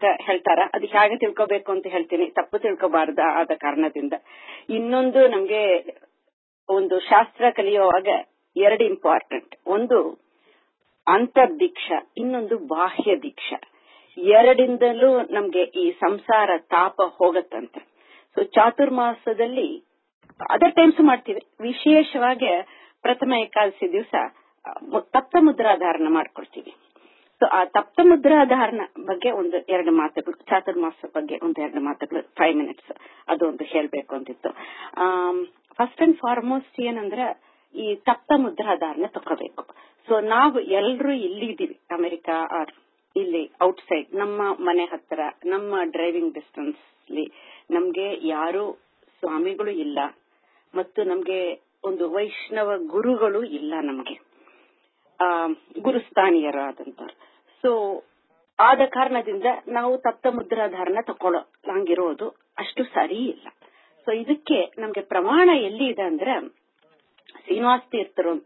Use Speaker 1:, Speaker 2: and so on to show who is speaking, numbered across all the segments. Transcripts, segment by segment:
Speaker 1: ಅಂತ ಹೇಳ್ತಾರ ಅದು ಹೇಗೆ ತಿಳ್ಕೋಬೇಕು ಅಂತ ಹೇಳ್ತೀನಿ ತಪ್ಪು ತಿಳ್ಕೋಬಾರ್ದ ಆದ ಕಾರಣದಿಂದ ಇನ್ನೊಂದು ನಮ್ಗೆ ಒಂದು ಶಾಸ್ತ್ರ ಕಲಿಯುವಾಗ ಎರಡು ಇಂಪಾರ್ಟೆಂಟ್ ಒಂದು ಅಂತರ್ದೀಕ್ಷಾ ಇನ್ನೊಂದು ಬಾಹ್ಯ ದೀಕ್ಷಾ ಎರಡಿಂದಲೂ ನಮ್ಗೆ ಈ ಸಂಸಾರ ತಾಪ ಹೋಗತ್ತಂತೆ ಸೊ ಚಾತುರ್ಮಾಸದಲ್ಲಿ ಅದರ್ ಟೈಮ್ಸ್ ಮಾಡ್ತೀವಿ ವಿಶೇಷವಾಗಿ ಪ್ರಥಮ ಏಕಾದಶಿ ದಿವಸ ತಪ್ತ ಮುದ್ರಾಧಾರಣ ಮಾಡ್ಕೊಳ್ತೀವಿ ಸೊ ಆ ತಪ್ತ ಮುದ್ರಾಧಾರಣ ಬಗ್ಗೆ ಒಂದು ಎರಡು ಮಾತುಗಳು ಚಾತುರ್ಮಾಸ ಬಗ್ಗೆ ಒಂದು ಎರಡು ಮಾತುಗಳು ಫೈವ್ ಮಿನಿಟ್ಸ್ ಅದೊಂದು ಹೇಳ್ಬೇಕು ಅಂತಿತ್ತು ಫಸ್ಟ್ ಅಂಡ್ ಫಾರ್ಮೋಸ್ಟ್ ಏನಂದ್ರೆ ಈ ತಪ್ತ ಮುದ್ರಾಧಾರಣ ತಗೋಬೇಕು ಸೊ ನಾವು ಎಲ್ರು ಇಲ್ಲಿದ್ದೀವಿ ಅಮೆರಿಕ ಆರ್ ಇಲ್ಲಿ ಔಟ್ಸೈಡ್ ನಮ್ಮ ಮನೆ ಹತ್ರ ನಮ್ಮ ಡ್ರೈವಿಂಗ್ ಡಿಸ್ಟೆನ್ಸ್ ಅಲ್ಲಿ ನಮ್ಗೆ ಯಾರು ಸ್ವಾಮಿಗಳು ಇಲ್ಲ ಮತ್ತು ನಮ್ಗೆ ಒಂದು ವೈಷ್ಣವ ಗುರುಗಳು ಇಲ್ಲ ನಮ್ಗೆ ಆ ಗುರುಸ್ಥಾನೀಯರಾದಂತವ್ರು ಸೊ ಆದ ಕಾರಣದಿಂದ ನಾವು ತಪ್ತ ಮುದ್ರಾಧಾರಣ ತಕೊಳ್ಳಂಗಿರೋದು ಅಷ್ಟು ಸರಿ ಇಲ್ಲ ಸೊ ಇದಕ್ಕೆ ನಮ್ಗೆ ಪ್ರಮಾಣ ಎಲ್ಲಿ ಇದೆ ಅಂದ್ರೆ ಶ್ರೀನಿವಾಸ ತೀರ್ಥರು ಅಂತ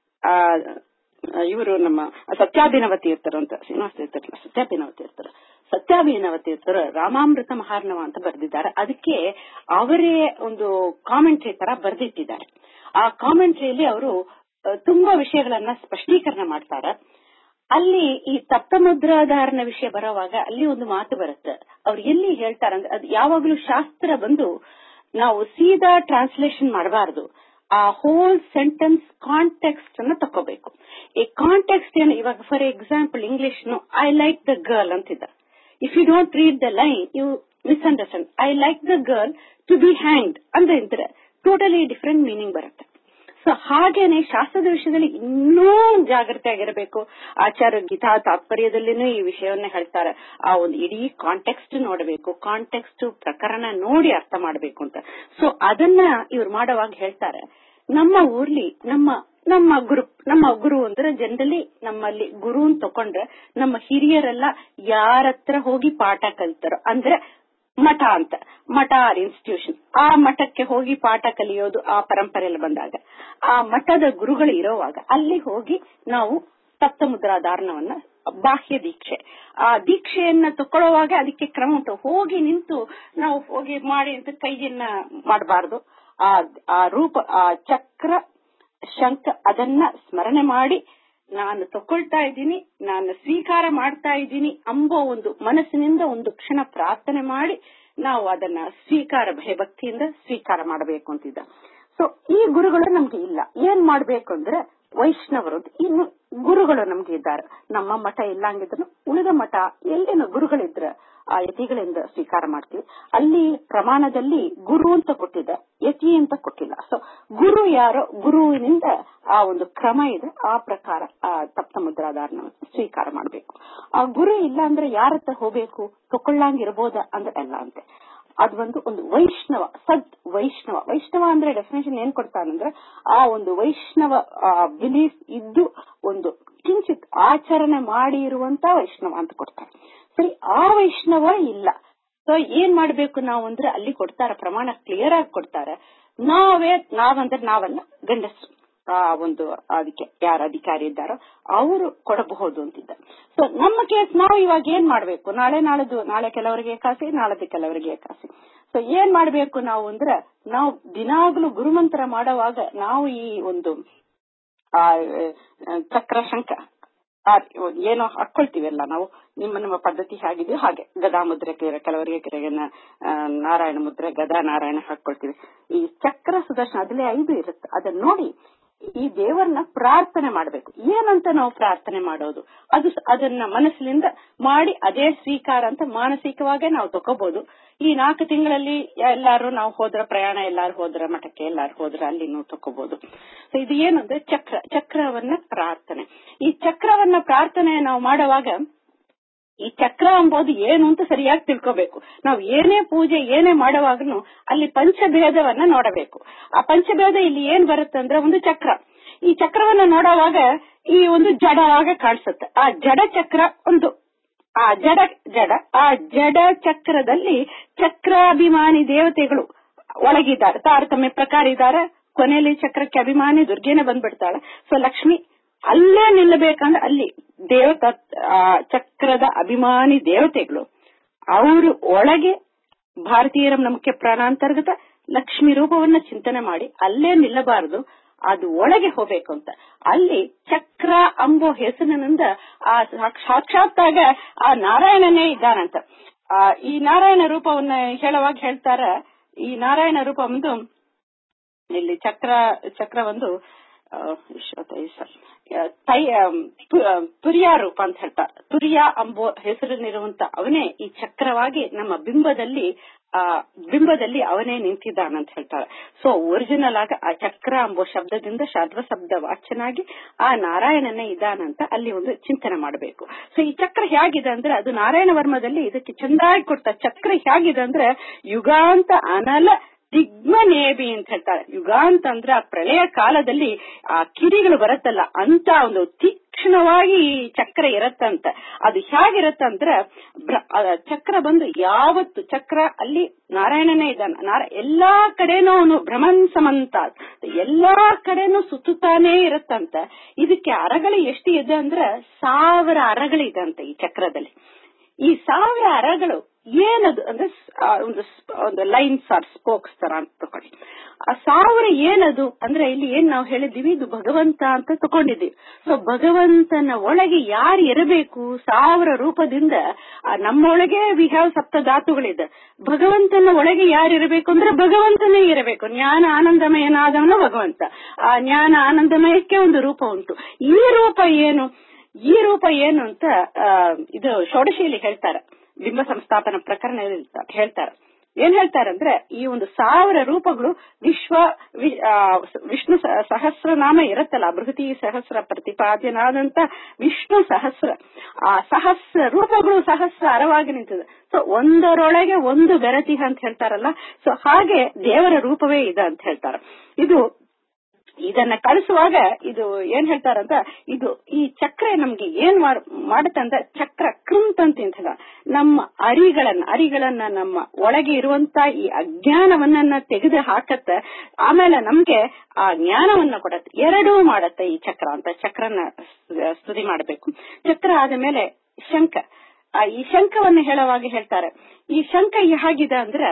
Speaker 1: ಇವರು ನಮ್ಮ ಸತ್ಯಾಭಿನವ ತೀರ್ಥರು ಅಂತ ಶ್ರೀನಿವಾಸ ತೀರ್ಥರು ಸತ್ಯಾಭಿನವ ತೀರ್ಥರು ಸತ್ಯಾಭಿನವ ತೀರ್ಥರು ರಾಮಾಮೃತ ಮಹಾರ್ಣವ ಅಂತ ಬರೆದಿದ್ದಾರೆ ಅದಕ್ಕೆ ಅವರೇ ಒಂದು ಕಾಮೆಂಟ್ರಿ ತರ ಬರೆದಿಟ್ಟಿದ್ದಾರೆ ಆ ಕಾಮೆಂಟ್ರಿಯಲ್ಲಿ ಅವರು ತುಂಬಾ ವಿಷಯಗಳನ್ನ ಸ್ಪಷ್ಟೀಕರಣ ಮಾಡ್ತಾರೆ ಅಲ್ಲಿ ಈ ತಪ್ತಮುದ್ರಾಧಾರಣ ವಿಷಯ ಬರೋವಾಗ ಅಲ್ಲಿ ಒಂದು ಮಾತು ಬರುತ್ತೆ ಅವ್ರು ಎಲ್ಲಿ ಹೇಳ್ತಾರಂದ್ರೆ ಅದು ಯಾವಾಗ್ಲೂ ಶಾಸ್ತ್ರ ಬಂದು ನಾವು ಸೀದಾ ಟ್ರಾನ್ಸ್ಲೇಷನ್ ಮಾಡಬಾರದು ಆ ಹೋಲ್ ಸೆಂಟೆನ್ಸ್ ಕಾಂಟೆಕ್ಸ್ಟ್ ಅನ್ನ ತಕೋಬೇಕು ಈ ಕಾಂಟೆಕ್ಸ್ಟ್ ಏನು ಇವಾಗ for example English I like the girl ಅಂತಿದ್ದ if you don't read the line you misunderstand I like the girl to be hand ಅಂದ್ರೆ ಟೋಟಲಿ ಡಿಫರೆಂಟ್ ಮೀನಿಂಗ್ ಬರುತ್ತೆ ಸೊ ಹಾಗೇನೆ ಶಾಸ್ತ್ರದ ವಿಷಯದಲ್ಲಿ ಇನ್ನೂ ಜಾಗೃತಿ ಆಗಿರಬೇಕು ಆಚಾರ್ಯ ಗೀತಾ ತಾತ್ಪರ್ಯದಲ್ಲಿನೂ ಈ ವಿಷಯವನ್ನ ಹೇಳ್ತಾರೆ ಆ ಒಂದು ಇಡೀ ಕಾಂಟೆಕ್ಸ್ಟ್ ನೋಡಬೇಕು ಕಾಂಟೆಕ್ಸ್ಟ್ ಪ್ರಕರಣ ನೋಡಿ ಅರ್ಥ ಮಾಡಬೇಕು ಅಂತ ಸೊ ಅದನ್ನ ಇವ್ರು ಮಾಡುವಾಗ ಹೇಳ್ತಾರೆ ನಮ್ಮ ಊರ್ಲಿ ನಮ್ಮ ನಮ್ಮ ಗುರು ನಮ್ಮ ಗುರು ಅಂದ್ರೆ ಜನರಲಿ ನಮ್ಮಲ್ಲಿ ಗುರು ಅಂತ ತಕೊಂಡ್ರೆ ನಮ್ಮ ಹಿರಿಯರೆಲ್ಲ ಯಾರತ್ರ ಹೋಗಿ ಪಾಠ ಕಲಿತಾರೋ ಅಂದ್ರೆ ಮಠ ಅಂತ ಮಠ ಆರ್ ಇನ್ಸ್ಟಿಟ್ಯೂಷನ್ ಆ ಮಠಕ್ಕೆ ಹೋಗಿ ಪಾಠ ಕಲಿಯೋದು ಆ ಪರಂಪರೆಯಲ್ಲಿ ಬಂದಾಗ ಆ ಮಠದ ಗುರುಗಳು ಇರೋವಾಗ ಅಲ್ಲಿ ಹೋಗಿ ನಾವು ತಪ್ತಮುದ್ರಾಧಾರಣವನ್ನ ಬಾಹ್ಯ ದೀಕ್ಷೆ ಆ ದೀಕ್ಷೆಯನ್ನ ತಕೊಳ್ಳುವಾಗ ಅದಕ್ಕೆ ಕ್ರಮ ಉಂಟು ಹೋಗಿ ನಿಂತು ನಾವು ಹೋಗಿ ಮಾಡಿ ಅಂತ ಕೈಯನ್ನ ಮಾಡಬಾರ್ದು ಆ ಆ ರೂಪ ಆ ಚಕ್ರ ಶಂಖ ಅದನ್ನ ಸ್ಮರಣೆ ಮಾಡಿ ನಾನು ತಕೊಳ್ತಾ ಇದ್ದೀನಿ ನಾನು ಸ್ವೀಕಾರ ಮಾಡ್ತಾ ಇದ್ದೀನಿ ಅಂಬೋ ಒಂದು ಮನಸ್ಸಿನಿಂದ ಒಂದು ಕ್ಷಣ ಪ್ರಾರ್ಥನೆ ಮಾಡಿ ನಾವು ಅದನ್ನ ಸ್ವೀಕಾರ ಭಯಭಕ್ತಿಯಿಂದ ಸ್ವೀಕಾರ ಮಾಡಬೇಕು ಅಂತಿದ್ದ ಸೊ ಈ ಗುರುಗಳು ನಮ್ಗೆ ಇಲ್ಲ ಏನ್ ಮಾಡ್ಬೇಕು ಅಂದ್ರೆ ವೈಷ್ಣವರು ಇನ್ನು ಗುರುಗಳು ನಮ್ಗೆ ಇದ್ದಾರೆ ನಮ್ಮ ಮಠ ಇಲ್ಲ ಹಂಗಿದ್ರು ಉಳಿದ ಮಠ ಎಲ್ಲಿನ ಗುರುಗಳಿದ್ರ ಆ ಯತಿಗಳಿಂದ ಸ್ವೀಕಾರ ಮಾಡ್ತೀವಿ ಅಲ್ಲಿ ಪ್ರಮಾಣದಲ್ಲಿ ಗುರು ಅಂತ ಕೊಟ್ಟಿದೆ ಯತಿ ಅಂತ ಕೊಟ್ಟಿಲ್ಲ ಸೊ ಗುರು ಯಾರೋ ಗುರುವಿನಿಂದ ಆ ಒಂದು ಕ್ರಮ ಇದೆ ಆ ಪ್ರಕಾರ ಆ ತಪ್ತ ಮುದ್ರಾಧಾರಣ ಸ್ವೀಕಾರ ಮಾಡಬೇಕು ಆ ಗುರು ಇಲ್ಲ ಅಂದ್ರೆ ಯಾರ ಹತ್ರ ಹೋಗ್ಬೇಕು ತಕೊಳ್ಳಂಗಿರ್ಬೋದ ಅಂದ್ರೆ ಎಲ್ಲ ಅಂತೆ ಅದೊಂದು ಒಂದು ವೈಷ್ಣವ ಸದ್ ವೈಷ್ಣವ ವೈಷ್ಣವ ಅಂದ್ರೆ ಡೆಫಿನೇಷನ್ ಏನ್ ಕೊಡ್ತಾನಂದ್ರೆ ಆ ಒಂದು ವೈಷ್ಣವ ಬಿಲೀಫ್ ಇದ್ದು ಒಂದು ಕಿಂಚಿತ್ ಆಚರಣೆ ಮಾಡಿ ಇರುವಂತ ವೈಷ್ಣವ ಅಂತ ಕೊಡ್ತಾರೆ ಸರಿ ಆ ವೈಷ್ಣವ ಇಲ್ಲ ಸೊ ಏನ್ ಮಾಡ್ಬೇಕು ನಾವು ಅಂದ್ರೆ ಅಲ್ಲಿ ಕೊಡ್ತಾರ ಪ್ರಮಾಣ ಕ್ಲಿಯರ್ ಆಗಿ ಕೊಡ್ತಾರ ನಾವೇ ನಾವಂದ್ರೆ ನಾವಲ್ಲ ಗಂಡಸರು ಆ ಒಂದು ಅದಕ್ಕೆ ಯಾರು ಅಧಿಕಾರಿ ಇದ್ದಾರೋ ಅವರು ಕೊಡಬಹುದು ಅಂತಿದ್ದ ಸೊ ನಮ್ಮ ಕೇಸ್ ನಾವು ಇವಾಗ ಏನ್ ಮಾಡ್ಬೇಕು ನಾಳೆ ನಾಳೆದು ನಾಳೆ ಕೆಲವರಿಗೆ ಕಾಸಿ ನಾಳೆದು ಕೆಲವರಿಗೆ ಕಾಸಿ ಸೊ ಏನ್ ಮಾಡ್ಬೇಕು ನಾವು ಅಂದ್ರೆ ನಾವು ದಿನಾಗ್ಲೂ ಗುರುಮಂತ್ರ ಮಾಡುವಾಗ ನಾವು ಈ ಒಂದು ಆ ಚಕ್ರ ಶಂಕ ಏನೋ ಹಾಕೊಳ್ತೀವಲ್ಲ ನಾವು ನಿಮ್ಮ ನಮ್ಮ ಪದ್ಧತಿ ಹೇಗಿದೆಯೋ ಹಾಗೆ ಗದಾ ಮುದ್ರೆ ಕೆಲವರಿಗೆ ಕೆರೆಗೆ ನಾರಾಯಣ ಮುದ್ರೆ ಗದಾ ನಾರಾಯಣ ಹಾಕೊಳ್ತೀವಿ ಈ ಚಕ್ರ ಸುದರ್ಶನ ಅದ್ರಲ್ಲಿ ಐದು ಇರುತ್ತೆ ಅದನ್ನ ನೋಡಿ ಈ ದೇವರನ್ನ ಪ್ರಾರ್ಥನೆ ಮಾಡಬೇಕು ಏನಂತ ನಾವು ಪ್ರಾರ್ಥನೆ ಮಾಡೋದು ಅದು ಅದನ್ನ ಮನಸ್ಸಿನಿಂದ ಮಾಡಿ ಅದೇ ಸ್ವೀಕಾರ ಅಂತ ಮಾನಸಿಕವಾಗೇ ನಾವು ತಗೋಬಹುದು ಈ ನಾಲ್ಕು ತಿಂಗಳಲ್ಲಿ ಎಲ್ಲಾರು ನಾವು ಹೋದ್ರ ಪ್ರಯಾಣ ಎಲ್ಲಾರು ಹೋದ್ರ ಮಠಕ್ಕೆ ಎಲ್ಲಾರು ಹೋದ್ರ ಅಲ್ಲಿ ನಾವು ತಗೋಬಹುದು ಸೊ ಇದು ಏನಂದ್ರೆ ಚಕ್ರ ಚಕ್ರವನ್ನ ಪ್ರಾರ್ಥನೆ ಈ ಚಕ್ರವನ್ನ ಪ್ರಾರ್ಥನೆ ನಾವು ಮಾಡುವಾಗ ಈ ಚಕ್ರ ಎಂಬುದು ಏನು ಅಂತ ಸರಿಯಾಗಿ ತಿಳ್ಕೋಬೇಕು ನಾವು ಏನೇ ಪೂಜೆ ಏನೇ ಮಾಡುವಾಗನು ಅಲ್ಲಿ ಪಂಚಭೇದವನ್ನ ನೋಡಬೇಕು ಆ ಪಂಚಭೇದ ಇಲ್ಲಿ ಏನ್ ಬರುತ್ತೆ ಅಂದ್ರೆ ಒಂದು ಚಕ್ರ ಈ ಚಕ್ರವನ್ನ ನೋಡುವಾಗ ಈ ಒಂದು ಜಡವಾಗ ಕಾಣಿಸುತ್ತೆ ಆ ಜಡ ಚಕ್ರ ಒಂದು ಆ ಜಡ ಜಡ ಆ ಜಡ ಚಕ್ರದಲ್ಲಿ ಚಕ್ರಾಭಿಮಾನಿ ದೇವತೆಗಳು ಒಳಗಿದ್ದಾರೆ ತಾರತಮ್ಯ ಪ್ರಕಾರ ಇದ್ದಾರೆ ಕೊನೆಯಲ್ಲಿ ಚಕ್ರಕ್ಕೆ ಅಭಿಮಾನಿ ದುರ್ಗೇನೆ ಬಂದ್ಬಿಡ್ತಾಳೆ ಸೊ ಲಕ್ಷ್ಮಿ ಅಲ್ಲೇ ನಿಲ್ಲಬೇಕಂದ್ರೆ ಅಲ್ಲಿ ದೇವತ ಚಕ್ರದ ಅಭಿಮಾನಿ ದೇವತೆಗಳು ಅವರು ಒಳಗೆ ಭಾರತೀಯರ ಮುಖ್ಯ ಪ್ರಾಣಾಂತರ್ಗತ ಲಕ್ಷ್ಮಿ ರೂಪವನ್ನ ಚಿಂತನೆ ಮಾಡಿ ಅಲ್ಲೇ ನಿಲ್ಲಬಾರದು ಅದು ಒಳಗೆ ಹೋಗ್ಬೇಕು ಅಂತ ಅಲ್ಲಿ ಚಕ್ರ ಅಂಬೋ ಹೆಸರಿನಿಂದ ಆ ಸಾಕ್ಷಾತ್ತಾಗ ಆ ನಾರಾಯಣನೇ ಇದ್ದಾನಂತ ಆ ಈ ನಾರಾಯಣ ರೂಪವನ್ನ ಹೇಳುವಾಗ ಹೇಳ್ತಾರ ಈ ನಾರಾಯಣ ರೂಪ ಒಂದು ಇಲ್ಲಿ ಚಕ್ರ ಚಕ್ರ ಒಂದು ತೈ ತುರಿಯಾ ರೂಪ ಅಂತ ಹೇಳ್ತಾರೆ ತುರಿಯಾ ಅಂಬೋ ಹೆಸರಿನಿರುವಂತ ಅವನೇ ಈ ಚಕ್ರವಾಗಿ ನಮ್ಮ ಬಿಂಬದಲ್ಲಿ ಆ ಬಿಂಬದಲ್ಲಿ ಅವನೇ ನಿಂತಿದ್ದಾನಂತ ಹೇಳ್ತಾರೆ ಸೊ ಒರಿಜಿನಲ್ ಆಗ ಆ ಚಕ್ರ ಅಂಬೋ ಶಬ್ದದಿಂದ ಶಾರ್ವ ಶಬ್ದ ವಾಚನಾಗಿ ಆ ನಾರಾಯಣನೇ ಇದ್ದಾನಂತ ಅಲ್ಲಿ ಒಂದು ಚಿಂತನೆ ಮಾಡಬೇಕು ಸೊ ಈ ಚಕ್ರ ಹೇಗಿದೆ ಅಂದ್ರೆ ಅದು ನಾರಾಯಣ ವರ್ಮದಲ್ಲಿ ಇದಕ್ಕೆ ಚಂದಾಗಿ ಕೊಡ್ತ ಚಕ್ರ ಹೇಗಿದೆ ಅಂದ್ರೆ ಯುಗಾಂತ ಅನಲ ದಿಗ್ಮನೇಬಿ ಅಂತ ಹೇಳ್ತಾರೆ ಯುಗಾಂತ ಅಂದ್ರೆ ಆ ಪ್ರಳಯ ಕಾಲದಲ್ಲಿ ಆ ಕಿರಿಗಳು ಬರುತ್ತಲ್ಲ ಅಂತ ಒಂದು ತೀಕ್ಷ್ಣವಾಗಿ ಈ ಚಕ್ರ ಇರತ್ತಂತ ಅದು ಹೇಗಿರತ್ತಂದ್ರ ಚಕ್ರ ಬಂದು ಯಾವತ್ತು ಚಕ್ರ ಅಲ್ಲಿ ನಾರಾಯಣನೇ ಇದ್ದಾನ ಎಲ್ಲಾ ಕಡೆನೂ ಅವನು ಭ್ರಮನ್ ಸಮಂತ ಎಲ್ಲಾ ಕಡೆನೂ ಸುತ್ತುತ್ತಾನೇ ಇರತ್ತಂತ ಇದಕ್ಕೆ ಅರಗಳು ಎಷ್ಟು ಇದೆ ಅಂದ್ರೆ ಸಾವಿರ ಅರಗಳಿದೆ ಅಂತ ಈ ಚಕ್ರದಲ್ಲಿ ಈ ಸಾವಿರ ಅರಗಳು ಏನದು ಅಂದ್ರೆ ಒಂದು ಒಂದು ಲೈನ್ಸ್ ಆರ್ ಸ್ಪೋಕ್ಸ್ ತರ ಅಂತ ತಕೊಳ್ಳಿ ಆ ಸಾವಿರ ಏನದು ಅಂದ್ರೆ ಇಲ್ಲಿ ಏನ್ ನಾವು ಹೇಳಿದೀವಿ ಇದು ಭಗವಂತ ಅಂತ ತಕೊಂಡಿದ್ದೀವಿ ಸೊ ಭಗವಂತನ ಒಳಗೆ ಯಾರು ಇರಬೇಕು ಸಾವಿರ ರೂಪದಿಂದ ನಮ್ಮೊಳಗೆ ವಿ ಹ್ಯಾವ್ ಸಪ್ತ ಧಾತುಗಳಿದೆ ಭಗವಂತನ ಒಳಗೆ ಯಾರು ಇರಬೇಕು ಅಂದ್ರೆ ಭಗವಂತನೇ ಇರಬೇಕು ಜ್ಞಾನ ಆನಂದಮಯನಾದವನು ಭಗವಂತ ಆ ಜ್ಞಾನ ಆನಂದಮಯಕ್ಕೆ ಒಂದು ರೂಪ ಉಂಟು ಈ ರೂಪ ಏನು ಈ ರೂಪ ಏನು ಅಂತ ಇದು ಷೋಡಶಿಯಲ್ಲಿ ಹೇಳ್ತಾರೆ ಬಿಂಬ ಸಂಸ್ಥಾಪನ ಪ್ರಕರಣ ಹೇಳ್ತಾರೆ ಏನ್ ಹೇಳ್ತಾರಂದ್ರೆ ಈ ಒಂದು ಸಾವಿರ ರೂಪಗಳು ವಿಶ್ವ ವಿಷ್ಣು ಸಹಸ್ರನಾಮ ಇರತ್ತಲ್ಲ ಬೃಹತಿ ಸಹಸ್ರ ಪ್ರತಿಪಾದ್ಯನಾದಂತ ವಿಷ್ಣು ಸಹಸ್ರ ಆ ಸಹಸ್ರ ರೂಪಗಳು ಸಹಸ್ರ ಅರವಾಗಿ ನಿಂತಿದೆ ಸೊ ಒಂದರೊಳಗೆ ಒಂದು ಬೆರತಿಹ ಅಂತ ಹೇಳ್ತಾರಲ್ಲ ಸೊ ಹಾಗೆ ದೇವರ ರೂಪವೇ ಇದೆ ಅಂತ ಹೇಳ್ತಾರೆ ಇದು ಇದನ್ನ ಕಳಿಸುವಾಗ ಇದು ಏನ್ ಹೇಳ್ತಾರಂತ ಇದು ಈ ಚಕ್ರ ನಮ್ಗೆ ಏನ್ ಮಾಡುತ್ತಂದ್ರೆ ಚಕ್ರ ಕೃಂತ್ ಅಂತ ನಮ್ಮ ಅರಿಗಳನ್ನ ಅರಿಗಳನ್ನ ನಮ್ಮ ಒಳಗೆ ಇರುವಂತ ಈ ಅಜ್ಞಾನವನ್ನ ತೆಗೆದು ಹಾಕತ್ತ ಆಮೇಲೆ ನಮ್ಗೆ ಆ ಜ್ಞಾನವನ್ನ ಕೊಡತ್ತೆ ಎರಡೂ ಮಾಡತ್ತೆ ಈ ಚಕ್ರ ಅಂತ ಚಕ್ರನ ಸ್ತುತಿ ಮಾಡಬೇಕು ಚಕ್ರ ಆದ ಮೇಲೆ ಶಂಖ ಈ ಶಂಖವನ್ನ ಹೇಳುವಾಗ ಹೇಳ್ತಾರೆ ಈ ಶಂಖ ಹೇಗಿದೆ ಅಂದ್ರೆ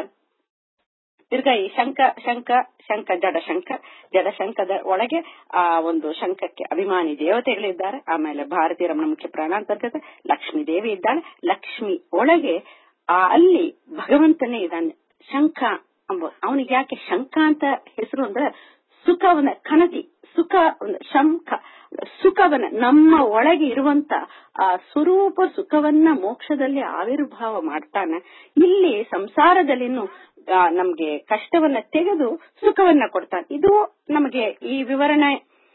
Speaker 1: ತಿರ್ಗಾ ಈ ಶಂಖ ಶಂಖ ಶಂಖ ಜಡಶಂಖ ಜಡಶಂಖದ ಒಳಗೆ ಆ ಒಂದು ಶಂಖಕ್ಕೆ ಅಭಿಮಾನಿ ದೇವತೆಗಳಿದ್ದಾರೆ ಆಮೇಲೆ ಭಾರತೀಯ ರಮಣ ಮುಖ್ಯ ಪ್ರಾಣಾಂತರ್ಗತ ಲಕ್ಷ್ಮೀ ದೇವಿ ಇದ್ದಾಳೆ ಲಕ್ಷ್ಮಿ ಒಳಗೆ ಆ ಅಲ್ಲಿ ಭಗವಂತನೇ ಇದ್ದಾನೆ ಶಂಖ ಅಂಬ ಅವನಿಗೆ ಯಾಕೆ ಶಂಖ ಅಂತ ಹೆಸರು ಅಂದ್ರೆ ಸುಖವನ್ನ ಕನತಿ ಸುಖ ಶಂಖ ಸುಖವನ್ನ ನಮ್ಮ ಒಳಗೆ ಇರುವಂತ ಆ ಸ್ವರೂಪ ಸುಖವನ್ನ ಮೋಕ್ಷದಲ್ಲಿ ಆವಿರ್ಭಾವ ಮಾಡ್ತಾನೆ ಇಲ್ಲಿ ಸಂಸಾರದಲ್ಲಿನೂ ನಮ್ಗೆ ಕಷ್ಟವನ್ನ ತೆಗೆದು ಸುಖವನ್ನ ಕೊಡ್ತಾನೆ ಇದು ನಮಗೆ ಈ ವಿವರಣೆ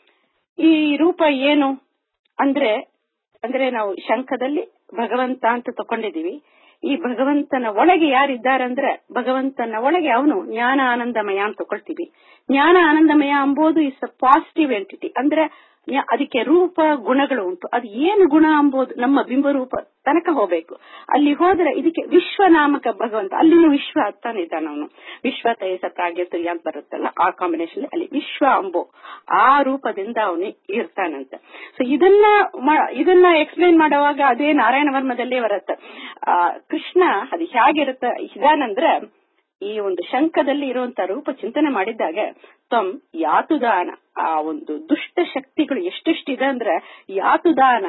Speaker 1: ಈ ರೂಪ ಏನು ಅಂದ್ರೆ ಅಂದ್ರೆ ನಾವು ಶಂಖದಲ್ಲಿ ಭಗವಂತ ಅಂತ ತಕೊಂಡಿದೀವಿ ಈ ಭಗವಂತನ ಒಳಗೆ ಯಾರಿದ್ದಾರಂದ್ರೆ ಭಗವಂತನ ಒಳಗೆ ಅವನು ಜ್ಞಾನ ಆನಂದಮಯ ಅಂತ ತಗೊಳ್ತೀವಿ ಜ್ಞಾನ ಆನಂದಮಯ ಅಂಬೋದು ಇಸ್ ಅ ಪಾಸಿಟಿವ್ ಎಂಟಿಟಿ ಅಂದ್ರೆ ಅದಕ್ಕೆ ರೂಪ ಗುಣಗಳು ಉಂಟು ಅದು ಏನು ಗುಣ ಅಂಬೋದು ನಮ್ಮ ಬಿಂಬ ರೂಪ ತನಕ ಹೋಗ್ಬೇಕು ಅಲ್ಲಿ ಹೋದ್ರೆ ಇದಕ್ಕೆ ವಿಶ್ವನಾಮಕ ಭಗವಂತ ಅಲ್ಲಿನೂ ವಿಶ್ವ ಅತ್ತಾನೆ ಇದ್ದಾನ ಅವನು ವಿಶ್ವ ತೈಸ ಪ್ರಾಗ್ಯತುರ್ಯ ಅಂತ ಬರುತ್ತಲ್ಲ ಆ ಕಾಂಬಿನೇಷನ್ ಅಲ್ಲಿ ವಿಶ್ವ ಅಂಬೋ ಆ ರೂಪದಿಂದ ಅವನು ಇರ್ತಾನಂತ ಸೊ ಇದನ್ನ ಇದನ್ನ ಎಕ್ಸ್ಪ್ಲೈನ್ ಮಾಡುವಾಗ ಅದೇ ನಾರಾಯಣ ವರ್ಮದಲ್ಲೇ ಬರುತ್ತೆ ಆ ಕೃಷ್ಣ ಅದು ಹೇಗಿರುತ್ತ ಇದಾನಂದ್ರೆ ಈ ಒಂದು ಶಂಖದಲ್ಲಿ ಇರುವಂತ ರೂಪ ಚಿಂತನೆ ಮಾಡಿದಾಗ ತ್ವಂ ಯಾತುದಾನ ಆ ಒಂದು ದುಷ್ಟ ಶಕ್ತಿಗಳು ಎಷ್ಟೆಷ್ಟಿದೆ ಅಂದ್ರೆ ಯಾತುದಾನ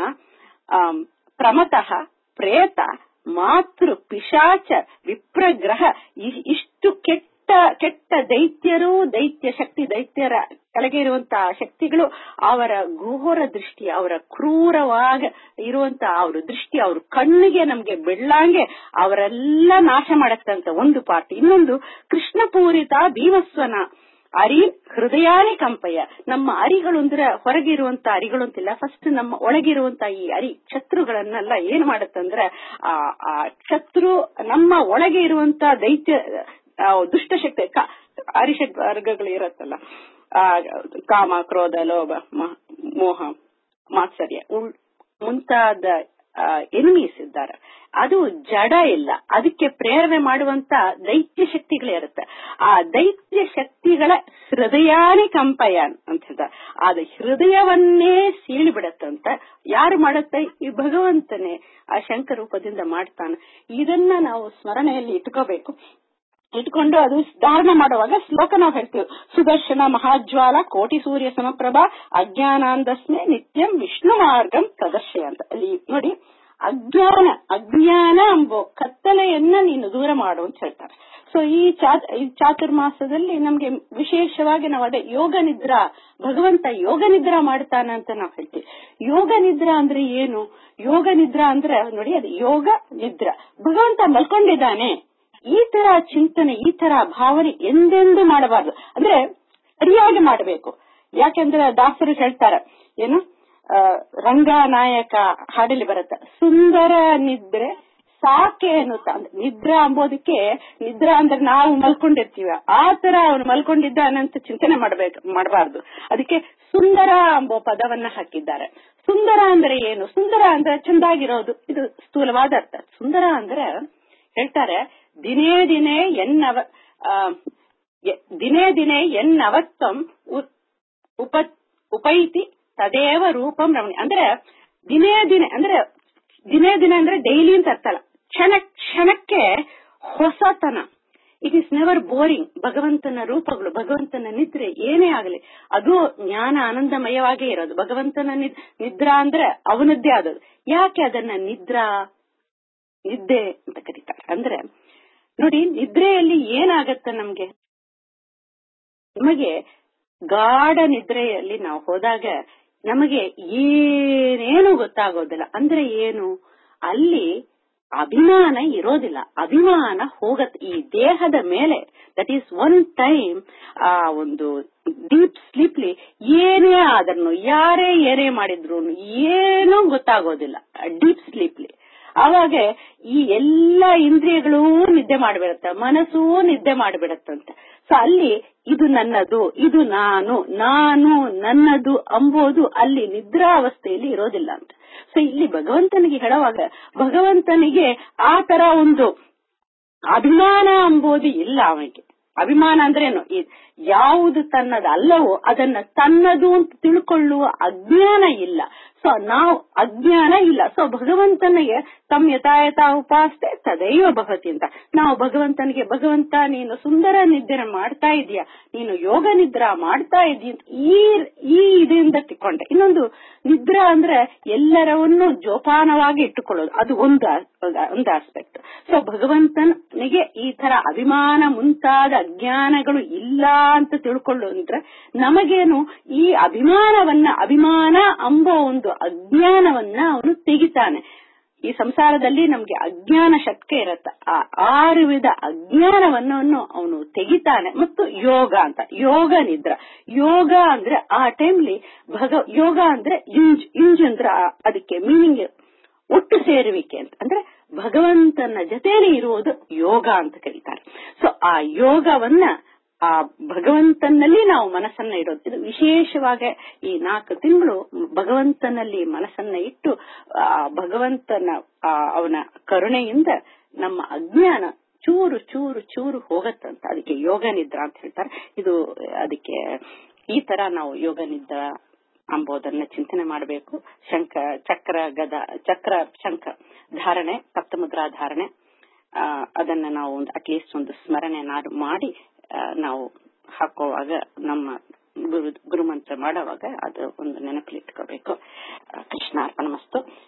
Speaker 1: ಪ್ರಮತಃ ಪ್ರೇತ ಮಾತೃ ಪಿಶಾಚ ವಿಪ್ರಗ್ರಹ ಇಷ್ಟು ಕೆಟ್ಟ ಕೆಟ್ಟ ದೈತ್ಯರು ದೈತ್ಯ ಶಕ್ತಿ ದೈತ್ಯರ ಕೆಳಗೆ ಇರುವಂತಹ ಶಕ್ತಿಗಳು ಅವರ ಘೋರ ದೃಷ್ಟಿ ಅವರ ಕ್ರೂರವಾಗ ಇರುವಂತ ಅವ್ರ ದೃಷ್ಟಿ ಅವ್ರ ಕಣ್ಣಿಗೆ ನಮ್ಗೆ ಬೆಳ್ಳಂಗೆ ಅವರೆಲ್ಲ ನಾಶ ಮಾಡತ್ತಂತ ಒಂದು ಪಾರ್ಟಿ ಇನ್ನೊಂದು ಕೃಷ್ಣಪೂರಿತ ಭೀಮಸ್ವನ ಅರಿ ಹೃದಯಾನಿ ಕಂಪಯ ನಮ್ಮ ಅರಿಗಳು ಅಂದ್ರೆ ಹೊರಗಿರುವಂತ ಅರಿಗಳು ಅಂತಿಲ್ಲ ಫಸ್ಟ್ ನಮ್ಮ ಒಳಗಿರುವಂತ ಈ ಅರಿ ಶತ್ರುಗಳನ್ನೆಲ್ಲ ಏನ್ ಮಾಡತ್ತಂದ್ರೆ ಆ ಆ ಶತ್ರು ನಮ್ಮ ಒಳಗೆ ಇರುವಂತ ದೈತ್ಯ ದುಷ್ಟಶಕ್ತಿ ಅರಿಷಡ್ ವರ್ಗಗಳು ಇರತ್ತಲ್ಲ ಆ ಕಾಮ ಕ್ರೋಧ ಲೋಭ ಮೋಹ ಮಾತ್ಸರ್ಯ ಮುಂತಾದ ಎನಿಮೀಸ್ ಇದ್ದಾರೆ ಅದು ಜಡ ಇಲ್ಲ ಅದಕ್ಕೆ ಪ್ರೇರಣೆ ಮಾಡುವಂತ ದೈತ್ಯ ಶಕ್ತಿಗಳೇ ಇರುತ್ತೆ ಆ ದೈತ್ಯ ಶಕ್ತಿಗಳ ಹೃದಯಾನಿ ಕಂಪಯಾನ್ ಅಂತ ಹೇಳ್ತಾರೆ ಅದು ಹೃದಯವನ್ನೇ ಸೀಳಿ ಬಿಡತ್ತಂತ ಯಾರು ಮಾಡುತ್ತೆ ಈ ಭಗವಂತನೇ ಆ ಶಂಕ ರೂಪದಿಂದ ಮಾಡ್ತಾನೆ ಇದನ್ನ ನಾವು ಸ್ಮರಣೆಯಲ್ಲಿ ಇಟ್ಕೋಬೇಕು ಇಟ್ಕೊಂಡು ಅದು ಧಾರಣ ಮಾಡುವಾಗ ಶ್ಲೋಕ ನಾವು ಹೇಳ್ತೀವಿ ಸುದರ್ಶನ ಮಹಾಜ್ವಾಲ ಕೋಟಿ ಸೂರ್ಯ ಸಮಪ್ರಭಾ ಅಜ್ಞಾನಾಂದಸ್ಮೆ ನಿತ್ಯಂ ವಿಷ್ಣು ಮಾರ್ಗಂ ಪ್ರದರ್ಶಯ ಅಂತ ಅಲ್ಲಿ ನೋಡಿ ಅಜ್ಞಾನ ಅಜ್ಞಾನ ಎಂಬೋ ಕತ್ತಲೆಯನ್ನ ನೀನು ದೂರ ಮಾಡು ಅಂತ ಹೇಳ್ತಾರೆ ಸೊ ಈ ಈ ಚಾತುರ್ಮಾಸದಲ್ಲಿ ನಮ್ಗೆ ವಿಶೇಷವಾಗಿ ನಾವು ಅದೇ ಯೋಗ ನಿದ್ರಾ ಭಗವಂತ ಯೋಗ ನಿದ್ರಾ ಮಾಡ್ತಾನ ಅಂತ ನಾವು ಹೇಳ್ತೀವಿ ಯೋಗ ನಿದ್ರಾ ಅಂದ್ರೆ ಏನು ಯೋಗ ನಿದ್ರಾ ಅಂದ್ರೆ ನೋಡಿ ಅದು ಯೋಗ ನಿದ್ರಾ ಭಗವಂತ ಮಲ್ಕೊಂಡಿದ್ದಾನೆ ಈ ತರ ಚಿಂತನೆ ಈ ತರ ಭಾವನೆ ಎಂದೆಂದು ಮಾಡಬಾರದು ಅಂದ್ರೆ ಸರಿಯಾಗಿ ಮಾಡಬೇಕು ಯಾಕೆಂದ್ರೆ ದಾಸರು ಹೇಳ್ತಾರೆ ಏನು ರಂಗನಾಯಕ ಹಾಡಲಿ ಬರುತ್ತೆ ಸುಂದರ ನಿದ್ರೆ ಸಾಕೆ ಅನ್ನುತ್ತ ನಿದ್ರಾ ಅಂಬೋದಕ್ಕೆ ನಿದ್ರಾ ಅಂದ್ರೆ ನಾವು ಮಲ್ಕೊಂಡಿರ್ತೀವಿ ಆ ತರ ಅವನು ಮಲ್ಕೊಂಡಿದ್ದಾನಂತ ಚಿಂತನೆ ಮಾಡ್ಬೇಕು ಮಾಡಬಾರ್ದು ಅದಕ್ಕೆ ಸುಂದರ ಎಂಬ ಪದವನ್ನ ಹಾಕಿದ್ದಾರೆ ಸುಂದರ ಅಂದ್ರೆ ಏನು ಸುಂದರ ಅಂದ್ರೆ ಚಂದಾಗಿರೋದು ಇದು ಸ್ಥೂಲವಾದ ಅರ್ಥ ಸುಂದರ ಅಂದ್ರೆ ಹೇಳ್ತಾರೆ ದಿನೇ ದಿನೇ ಎನ್ನವ ದಿನೇ ದಿನೇ ಎನ್ನವತ್ವಂ ಉಪ ಉಪೈತಿ ತದೇವ ರೂಪಂ ರಮಣಿ ಅಂದ್ರೆ ದಿನೇ ದಿನೇ ಅಂದ್ರೆ ದಿನೇ ದಿನ ಅಂದ್ರೆ ಡೈಲಿ ಅಂತ ಅರ್ಥ ಅಲ್ಲ ಕ್ಷಣ ಕ್ಷಣಕ್ಕೆ ಹೊಸತನ ಇಟ್ ಇಸ್ ನೆವರ್ ಬೋರಿಂಗ್ ಭಗವಂತನ ರೂಪಗಳು ಭಗವಂತನ ನಿದ್ರೆ ಏನೇ ಆಗಲಿ ಅದು ಜ್ಞಾನ ಆನಂದಮಯವಾಗೇ ಇರೋದು ಭಗವಂತನ ನಿದ್ರಾ ಅಂದ್ರೆ ಅವನದ್ದೇ ಆದದು ಯಾಕೆ ಅದನ್ನ ನಿದ್ರಾ ನಿದ್ದೆ ಅಂತ ಕರೀತಾರೆ ಅಂದ್ರೆ ನೋಡಿ ನಿದ್ರೆಯಲ್ಲಿ ಏನಾಗತ್ತ ನಮ್ಗೆ ನಮಗೆ ಗಾಢ ನಿದ್ರೆಯಲ್ಲಿ ನಾವು ಹೋದಾಗ ನಮಗೆ ಏನೇನು ಗೊತ್ತಾಗೋದಿಲ್ಲ ಅಂದ್ರೆ ಏನು ಅಲ್ಲಿ ಅಭಿಮಾನ ಇರೋದಿಲ್ಲ ಅಭಿಮಾನ ಹೋಗತ್ತೆ ಈ ದೇಹದ ಮೇಲೆ ದಟ್ ಈಸ್ ಒನ್ ಟೈಮ್ ಆ ಒಂದು ಡೀಪ್ ಸ್ಲೀಪ್ಲಿ ಏನೇ ಆದ್ರೂ ಯಾರೇ ಏನೇ ಮಾಡಿದ್ರು ಏನೂ ಗೊತ್ತಾಗೋದಿಲ್ಲ ಡೀಪ್ ಸ್ಲೀಪ್ಲಿ ಆವಾಗ ಈ ಎಲ್ಲಾ ಇಂದ್ರಿಯಗಳೂ ನಿದ್ದೆ ಮಾಡಿಬಿಡತ್ತೆ ಮನಸ್ಸೂ ನಿದ್ದೆ ಮಾಡಿಬಿಡತ್ತಂತೆ ಸೊ ಅಲ್ಲಿ ಇದು ನನ್ನದು ಇದು ನಾನು ನಾನು ನನ್ನದು ಅಂಬೋದು ಅಲ್ಲಿ ನಿದ್ರಾವಸ್ಥೆಯಲ್ಲಿ ಇರೋದಿಲ್ಲ ಅಂತ ಸೊ ಇಲ್ಲಿ ಭಗವಂತನಿಗೆ ಹೇಳುವಾಗ ಭಗವಂತನಿಗೆ ಆ ತರ ಒಂದು ಅಭಿಮಾನ ಅಂಬೋದು ಇಲ್ಲ ಅವನಿಗೆ ಅಭಿಮಾನ ಅಂದ್ರೇನು ಯಾವುದು ತನ್ನದಲ್ಲವೋ ಅದನ್ನ ತನ್ನದು ಅಂತ ತಿಳ್ಕೊಳ್ಳುವ ಅಜ್ಞಾನ ಇಲ್ಲ ಸೊ ನಾವು ಅಜ್ಞಾನ ಇಲ್ಲ ಸೊ ಭಗವಂತನಿಗೆ ತಮ್ಮ ಯಥಾಯಥ ಉಪಾಸ್ತೆ ತದೈವ ಭವತಿ ಅಂತ ನಾವು ಭಗವಂತನಿಗೆ ಭಗವಂತ ನೀನು ಸುಂದರ ನಿದ್ರೆ ಮಾಡ್ತಾ ಇದೀಯ ನೀನು ಯೋಗ ನಿದ್ರಾ ಮಾಡ್ತಾ ಇದೀಯ ಈ ಈ ಇದರಿಂದ ತಿಳ್ಕೊಂಡೆ ಇನ್ನೊಂದು ನಿದ್ರಾ ಅಂದ್ರೆ ಎಲ್ಲರವನ್ನು ಜೋಪಾನವಾಗಿ ಇಟ್ಟುಕೊಳ್ಳೋದು ಅದು ಒಂದು ಒಂದು ಆಸ್ಪೆಕ್ಟ್ ಸೊ ಭಗವಂತನಿಗೆ ಈ ತರ ಅಭಿಮಾನ ಮುಂತಾದ ಅಜ್ಞಾನಗಳು ಇಲ್ಲ ಅಂತ ತಿಳ್ಕೊಳ್ಳೋದ್ರೆ ನಮಗೇನು ಈ ಅಭಿಮಾನವನ್ನ ಅಭಿಮಾನ ಅಂಬೋ ಒಂದು ಅಜ್ಞಾನವನ್ನ ಅವನು ತೆಗಿತಾನೆ ಈ ಸಂಸಾರದಲ್ಲಿ ನಮ್ಗೆ ಅಜ್ಞಾನ ಶಕ್ತಿ ಇರತ್ತ ಆ ಆರು ವಿಧ ಅಜ್ಞಾನವನ್ನು ಅವನು ತೆಗಿತಾನೆ ಮತ್ತು ಯೋಗ ಅಂತ ಯೋಗ ನಿದ್ರ ಯೋಗ ಅಂದ್ರೆ ಆ ಟೈಮ್ಲಿ ಭಗ ಯೋಗ ಅಂದ್ರೆ ಯುಂಜ್ ಯುಂಜ್ ಅಂದ್ರೆ ಅದಕ್ಕೆ ಮೀನಿಂಗ್ ಒಟ್ಟು ಸೇರುವಿಕೆ ಅಂತ ಅಂದ್ರೆ ಭಗವಂತನ ಜೊತೆಯಲ್ಲಿ ಇರುವುದು ಯೋಗ ಅಂತ ಕರೀತಾರೆ ಸೊ ಆ ಯೋಗವನ್ನ ಆ ಭಗವಂತನಲ್ಲಿ ನಾವು ಮನಸ್ಸನ್ನ ಇಡೋದು ಇದು ವಿಶೇಷವಾಗಿ ಈ ನಾಲ್ಕು ತಿಂಗಳು ಭಗವಂತನಲ್ಲಿ ಮನಸ್ಸನ್ನ ಇಟ್ಟು ಆ ಭಗವಂತನ ಅವನ ಕರುಣೆಯಿಂದ ನಮ್ಮ ಅಜ್ಞಾನ ಚೂರು ಚೂರು ಚೂರು ಹೋಗತ್ತಂತ ಅದಕ್ಕೆ ಯೋಗ ನಿದ್ರಾ ಅಂತ ಹೇಳ್ತಾರೆ ಇದು ಅದಕ್ಕೆ ಈ ತರ ನಾವು ಯೋಗ ನಿದ್ರಾ ಅಂಬೋದನ್ನ ಚಿಂತನೆ ಮಾಡಬೇಕು ಶಂಕ ಚಕ್ರ ಗದ ಚಕ್ರ ಶಂಕ ಧಾರಣೆ ಸಪ್ತಮುದ್ರಾ ಧಾರಣೆ ಅದನ್ನ ನಾವು ಒಂದು ಅಟ್ಲೀಸ್ಟ್ ಒಂದು ಸ್ಮರಣೆ ಮಾಡಿ ನಾವು ಹಾಕುವಾಗ ನಮ್ಮ ಗುರು ಗುರುಮಂತ್ರ ಮಾಡುವಾಗ ಅದು ಒಂದು ನೆನಪಲ್ಲಿಟ್ಕೋಬೇಕು ಕೃಷ್ಣಾರ್ಪಣ ಮಸ್ತು